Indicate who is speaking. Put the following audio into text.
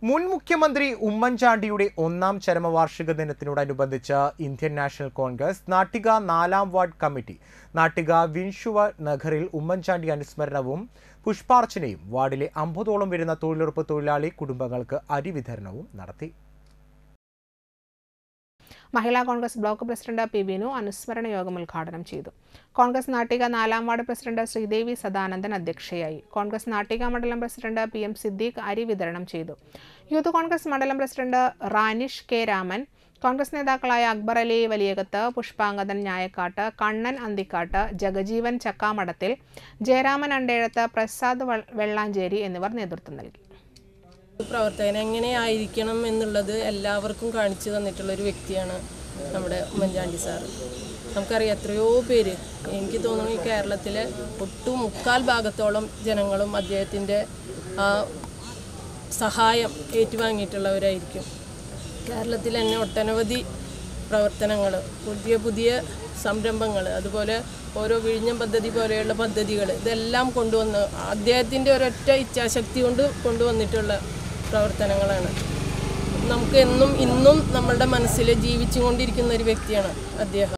Speaker 1: മുൻ മുഖ്യമന്ത്രി ഉമ്മൻചാണ്ടിയുടെ ഒന്നാം ചരമവാർഷിക ദിനത്തിനോടനുബന്ധിച്ച് ഇന്ത്യൻ നാഷണൽ കോൺഗ്രസ് നാട്ടിക നാലാം വാർഡ് കമ്മിറ്റി നാട്ടിക വിൻഷുവ നഗറിൽ ഉമ്മൻചാണ്ടി അനുസ്മരണവും പുഷ്പാർച്ചനയും വാർഡിലെ അമ്പതോളം വരുന്ന തൊഴിലുറപ്പ് തൊഴിലാളി കുടുംബങ്ങൾക്ക് അരി വിതരണവും നടത്തി
Speaker 2: Mahila Congress block president P Binu അനുസ്മരണ യോഗം ഉദ്ഘാടനം ചെയ്തു കോൺഗ്രസ് നാട്ടിക നാലാം വാർഡ് പ്രസിഡന്റ് ശ്രീദേവി സദാനന്ദൻ അധ്യക്ഷയായി കോൺഗ്രസ് നാട്ടിക മണ്ഡലം പ്രസിഡന്റ് പി എം സിദ്ദീഖ് അരി വിതരണം ചെയ്തു യൂത്ത് കോൺഗ്രസ് മണ്ഡലം president Ranish K Raman Congress നേതാക്കളായ അക്ബർ അലി വലിയകത്ത് പുഷ്പാങ്കദൻ ഞായക്കാട്ട് കണ്ണൻ അന്തിക്കാട്ട് ജഗജീവൻ ചക്കാമടത്തിൽ ജയരാമൻ അണ്ടേഴത്ത് പ്രസാദ് വെ- വെള്ളാഞ്ചേരി എന്നിവർ നേതൃത്വം നൽകി
Speaker 3: പ്രവർത്തകൻ എങ്ങനെയായിരിക്കണം എന്നുള്ളത് എല്ലാവർക്കും കാണിച്ചു തന്നിട്ടുള്ള ഒരു വ്യക്തിയാണ് നമ്മുടെ ഉമ്മൻചാണ്ടി സാറ് നമുക്കറിയാം എത്രയോ പേര് എനിക്ക് തോന്നുന്നു ഈ കേരളത്തിലെ ഒട്ടും മുക്കാൽ ഭാഗത്തോളം ജനങ്ങളും അദ്ദേഹത്തിൻ്റെ ആ സഹായം ഏറ്റുവാങ്ങിയിട്ടുള്ളവരായിരിക്കും കേരളത്തിൽ തന്നെ ഒട്ടനവധി പ്രവർത്തനങ്ങൾ പുതിയ പുതിയ സംരംഭങ്ങൾ അതുപോലെ ഓരോ വിഴിഞ്ഞം പദ്ധതി പോലെയുള്ള പദ്ധതികൾ ഇതെല്ലാം കൊണ്ടുവന്ന് അദ്ദേഹത്തിൻ്റെ ഒരൊറ്റ ഇച്ഛാശക്തി കൊണ്ട് കൊണ്ടുവന്നിട്ടുള്ള പ്രവർത്തനങ്ങളാണ് നമുക്ക് എന്നും ഇന്നും നമ്മളുടെ മനസ്സിൽ ജീവിച്ചുകൊണ്ടിരിക്കുന്ന ഒരു വ്യക്തിയാണ് അദ്ദേഹം